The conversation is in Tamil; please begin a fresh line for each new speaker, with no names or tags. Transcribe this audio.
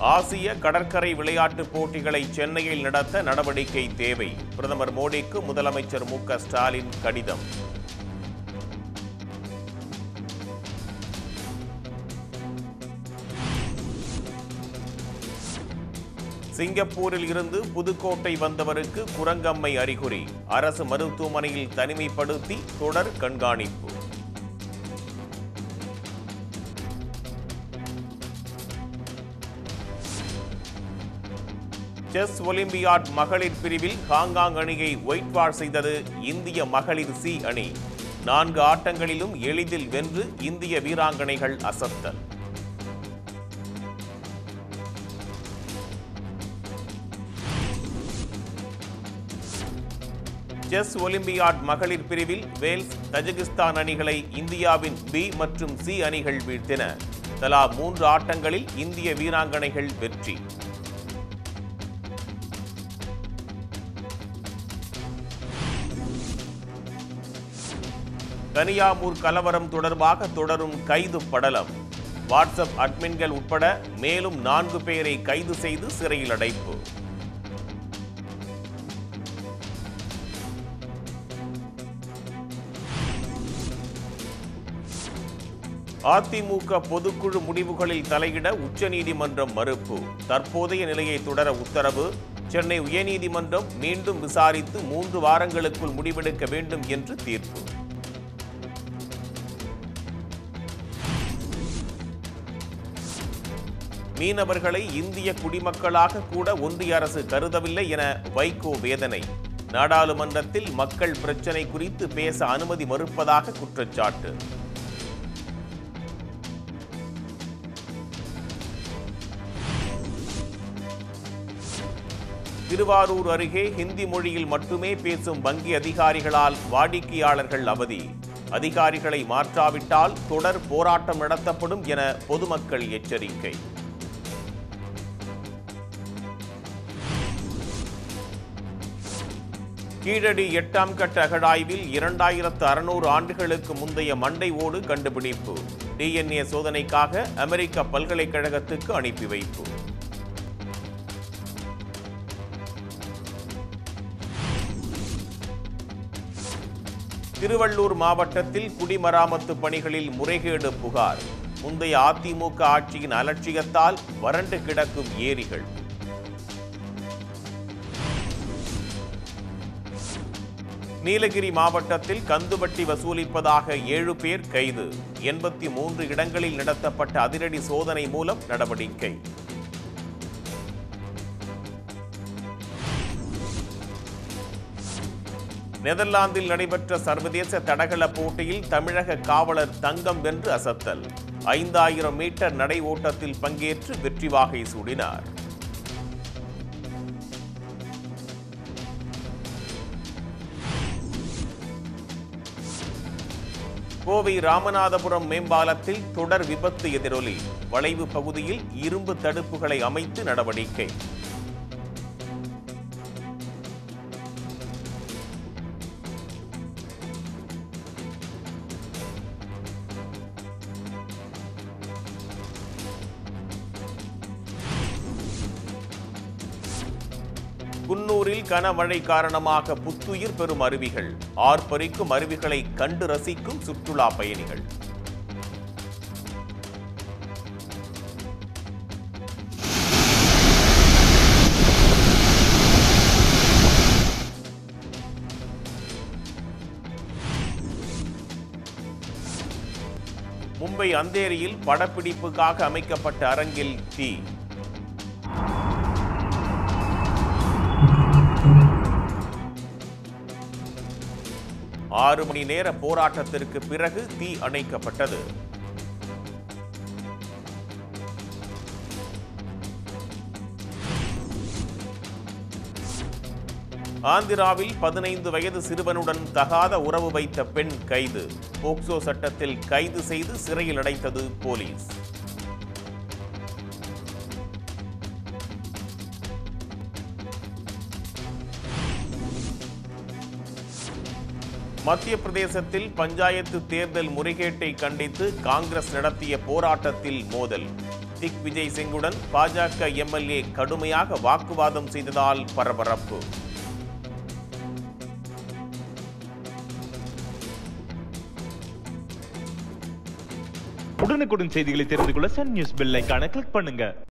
ஆசிய கடற்கரை விளையாட்டுப் போட்டிகளை சென்னையில் நடத்த நடவடிக்கை தேவை பிரதமர் மோடிக்கு முதலமைச்சர் மு க ஸ்டாலின் கடிதம் சிங்கப்பூரில் இருந்து புதுக்கோட்டை வந்தவருக்கு குரங்கம்மை அறிகுறி அரசு மருத்துவமனையில் தனிமைப்படுத்தி தொடர் கண்காணிப்பு செஸ் ஒலிம்பியாட் மகளிர் பிரிவில் ஹாங்காங் அணியை ஒயிட் வாஷ் செய்தது இந்திய மகளிர் சி அணி நான்கு ஆட்டங்களிலும் எளிதில் வென்று இந்திய வீராங்கனைகள் அசத்தல் செஸ் ஒலிம்பியாட் மகளிர் பிரிவில் வேல்ஸ் தஜிகிஸ்தான் அணிகளை இந்தியாவின் பி மற்றும் சி அணிகள் வீழ்த்தின தலா மூன்று ஆட்டங்களில் இந்திய வீராங்கனைகள் வெற்றி கனியாமூர் கலவரம் தொடர்பாக தொடரும் கைது படலம் வாட்ஸ்அப் அட்மின்கள் உட்பட மேலும் நான்கு பேரை கைது செய்து சிறையில் அடைப்பு அதிமுக பொதுக்குழு முடிவுகளில் தலையிட உச்சநீதிமன்றம் மறுப்பு தற்போதைய நிலையை தொடர உத்தரவு சென்னை உயர்நீதிமன்றம் மீண்டும் விசாரித்து மூன்று வாரங்களுக்குள் முடிவெடுக்க வேண்டும் என்று தீர்ப்பு மீனவர்களை இந்திய குடிமக்களாக கூட ஒன்றிய அரசு கருதவில்லை என வைகோ வேதனை நாடாளுமன்றத்தில் மக்கள் பிரச்சினை குறித்து பேச அனுமதி மறுப்பதாக குற்றச்சாட்டு திருவாரூர் அருகே ஹிந்தி மொழியில் மட்டுமே பேசும் வங்கி அதிகாரிகளால் வாடிக்கையாளர்கள் அவதி அதிகாரிகளை மாற்றாவிட்டால் தொடர் போராட்டம் நடத்தப்படும் என பொதுமக்கள் எச்சரிக்கை கீழடி எட்டாம் கட்ட அகழாய்வில் இரண்டாயிரத்து அறுநூறு ஆண்டுகளுக்கு முந்தைய மண்டை ஓடு கண்டுபிடிப்பு டிஎன்ஏ சோதனைக்காக அமெரிக்க பல்கலைக்கழகத்துக்கு அனுப்பி வைப்பு திருவள்ளூர் மாவட்டத்தில் குடிமராமத்து பணிகளில் முறைகேடு புகார் முந்தைய அதிமுக ஆட்சியின் அலட்சியத்தால் வறண்டு கிடக்கும் ஏரிகள் நீலகிரி மாவட்டத்தில் கந்துவட்டி வசூலிப்பதாக ஏழு பேர் கைது எண்பத்தி மூன்று இடங்களில் நடத்தப்பட்ட அதிரடி சோதனை மூலம் நடவடிக்கை நெதர்லாந்தில் நடைபெற்ற சர்வதேச தடகள போட்டியில் தமிழக காவலர் தங்கம் வென்று அசத்தல் ஐந்தாயிரம் மீட்டர் நடை ஓட்டத்தில் பங்கேற்று வெற்றி வாகை சூடினார் கோவை ராமநாதபுரம் மேம்பாலத்தில் தொடர் விபத்து எதிரொலி வளைவு பகுதியில் இரும்பு தடுப்புகளை அமைத்து நடவடிக்கை குன்னூரில் கனமழை காரணமாக புத்துயிர் பெறும் அருவிகள் ஆர்ப்பரிக்கும் அருவிகளை கண்டு ரசிக்கும் சுற்றுலா பயணிகள் மும்பை அந்தேரியில் படப்பிடிப்புக்காக அமைக்கப்பட்ட அரங்கில் தீ ஆறு மணி நேர போராட்டத்திற்கு பிறகு தீ அணைக்கப்பட்டது ஆந்திராவில் பதினைந்து வயது சிறுவனுடன் தகாத உறவு வைத்த பெண் கைது போக்சோ சட்டத்தில் கைது செய்து சிறையில் அடைத்தது போலீஸ் மத்திய பிரதேசத்தில் பஞ்சாயத்து தேர்தல் முறைகேட்டை கண்டித்து காங்கிரஸ் நடத்திய போராட்டத்தில் மோதல் திக் விஜய் சிங்குடன் பாஜக எம்எல்ஏ கடுமையாக வாக்குவாதம் செய்ததால் பரபரப்பு
உடனுக்குடன் செய்திகளை தெரிந்து கொள்ள சன் நியூஸ் பெல் ஐகானை கிளிக் பண்ணுங்க